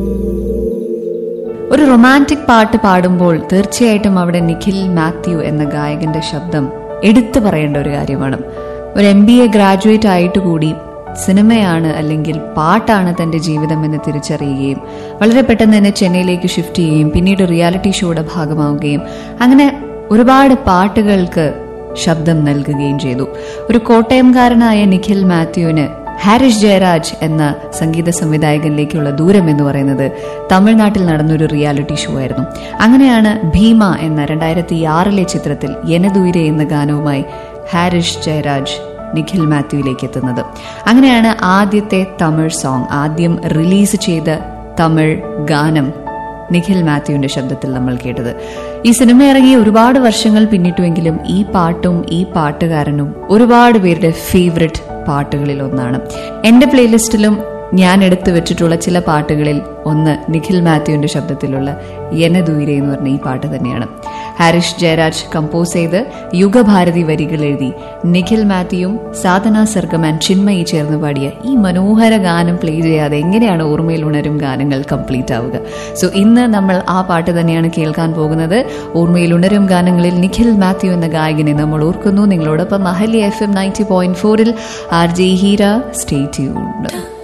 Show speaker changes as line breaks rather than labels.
ഒരു റൊമാൻറ്റിക് പാട്ട് പാടുമ്പോൾ തീർച്ചയായിട്ടും അവിടെ നിഖിൽ മാത്യു എന്ന ഗായകന്റെ ശബ്ദം എടുത്തു പറയേണ്ട ഒരു കാര്യമാണ് ഒരു എം ബി എ ഗ്രാജുവേറ്റ് ആയിട്ട് കൂടി സിനിമയാണ് അല്ലെങ്കിൽ പാട്ടാണ് തന്റെ ജീവിതം എന്ന് തിരിച്ചറിയുകയും വളരെ പെട്ടെന്ന് തന്നെ ചെന്നൈയിലേക്ക് ഷിഫ്റ്റ് ചെയ്യുകയും പിന്നീട് റിയാലിറ്റി ഷോയുടെ ഭാഗമാവുകയും അങ്ങനെ ഒരുപാട് പാട്ടുകൾക്ക് ശബ്ദം നൽകുകയും ചെയ്തു ഒരു കോട്ടയംകാരനായ നിഖിൽ മാത്യുവിന് ഹാരിഷ് ജയരാജ് എന്ന സംഗീത സംവിധായകനിലേക്കുള്ള ദൂരം എന്ന് പറയുന്നത് തമിഴ്നാട്ടിൽ നടന്നൊരു റിയാലിറ്റി ഷോ ആയിരുന്നു അങ്ങനെയാണ് ഭീമ എന്ന രണ്ടായിരത്തി ആറിലെ ചിത്രത്തിൽ എനദൂരെ എന്ന ഗാനവുമായി ഹാരിഷ് ജയരാജ് നിഖിൽ മാത്യുവിലേക്ക് എത്തുന്നത് അങ്ങനെയാണ് ആദ്യത്തെ തമിഴ് സോങ് ആദ്യം റിലീസ് ചെയ്ത തമിഴ് ഗാനം നിഖിൽ മാത്യുവിന്റെ ശബ്ദത്തിൽ നമ്മൾ കേട്ടത് ഈ സിനിമ ഇറങ്ങി ഒരുപാട് വർഷങ്ങൾ പിന്നിട്ടുവെങ്കിലും ഈ പാട്ടും ഈ പാട്ടുകാരനും ഒരുപാട് പേരുടെ ഫേവററ്റ് പാട്ടുകളിൽ ഒന്നാണ് എന്റെ പ്ലേലിസ്റ്റിലും ഞാൻ എടുത്തു വെച്ചിട്ടുള്ള ചില പാട്ടുകളിൽ ഒന്ന് നിഖിൽ മാത്യുവിന്റെ ശബ്ദത്തിലുള്ള യനദൂരെ എന്ന് പറഞ്ഞ ഈ പാട്ട് തന്നെയാണ് ഹാരിഷ് ജയരാജ് കമ്പോസ് ചെയ്ത് യുഗഭാരതി വരികൾ എഴുതി നിഖിൽ മാത്യുവും സാധന സർഗം ആൻഡ് ചിന്മയി ചേർന്ന് പാടിയ ഈ മനോഹര ഗാനം പ്ലേ ചെയ്യാതെ എങ്ങനെയാണ് ഓർമ്മയിൽ ഉണരും ഗാനങ്ങൾ കംപ്ലീറ്റ് ആവുക സോ ഇന്ന് നമ്മൾ ആ പാട്ട് തന്നെയാണ് കേൾക്കാൻ പോകുന്നത് ഓർമ്മയിൽ ഉണരും ഗാനങ്ങളിൽ നിഖിൽ മാത്യു എന്ന ഗായകനെ നമ്മൾ ഓർക്കുന്നു നിങ്ങളോടൊപ്പം Ahalya F M ninety point ഫോറിൽ R J Heera stay tuned